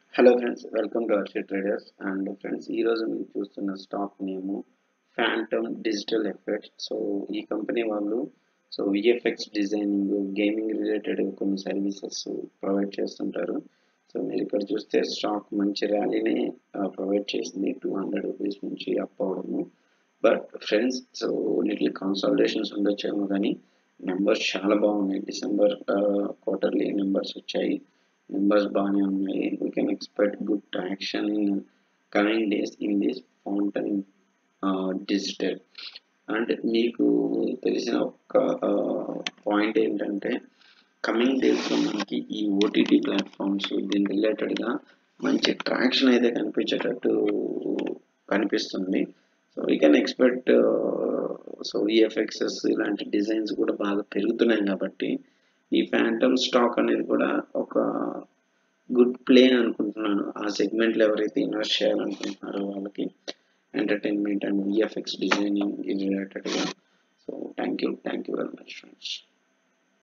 hello friends welcome to Arshi traders and friends ఈరోజు మీరు చూస్తున్న stock name phantom digital effects so ఈ company వాళ్ళు so VFX designing gaming related కొన్ని services provide చేస్తుంటారు సో మీరు ఇక్కడ చూస్తే స్టాక్ మంచి ర్యాలీని ప్రొవైడ్ చేసింది టూ హండ్రెడ్ రూపీస్ నుంచి అప్ అవడము but friends so little consultations ఉండొచ్చేమో కానీ నెంబర్స్ చాలా బాగున్నాయి డిసెంబర్ క్వార్టర్లీ నెంబర్స్ వచ్చాయి నెంబర్స్ బాగానే ఉన్నాయి we can expect good traction in coming days in this fountain digital and మీకు తెలిసిన ఒక పాయింట్ ఏంటంటే కమింగ్ డేస్లో మనకి ఈ ఓటీటీ ప్లాట్ఫామ్స్ దీని రిలేటెడ్గా మంచి ట్రాక్షన్ అయితే కనిపించేటట్టు కనిపిస్తుంది so we can expect so ఈఎఫ్ఎక్సెస్ ఇలాంటి డిజైన్స్ కూడా బాగా పెరుగుతున్నాయి కాబట్టి ఈ ఫ్యాంటమ్ స్టాక్ అనేది కూడా ఒక గుడ్ ప్లే అనుకుంటున్నాను ఆ సెగ్మెంట్లో ఎవరైతే ఇన్వెస్ట్ చేయాలనుకుంటున్నారో వాళ్ళకి ఎంటర్టైన్మెంట్ అండ్ విఎఫ్ఎక్స్ డిజైనింగ్ రిలేటెడ్గా so thank you thank you very much friends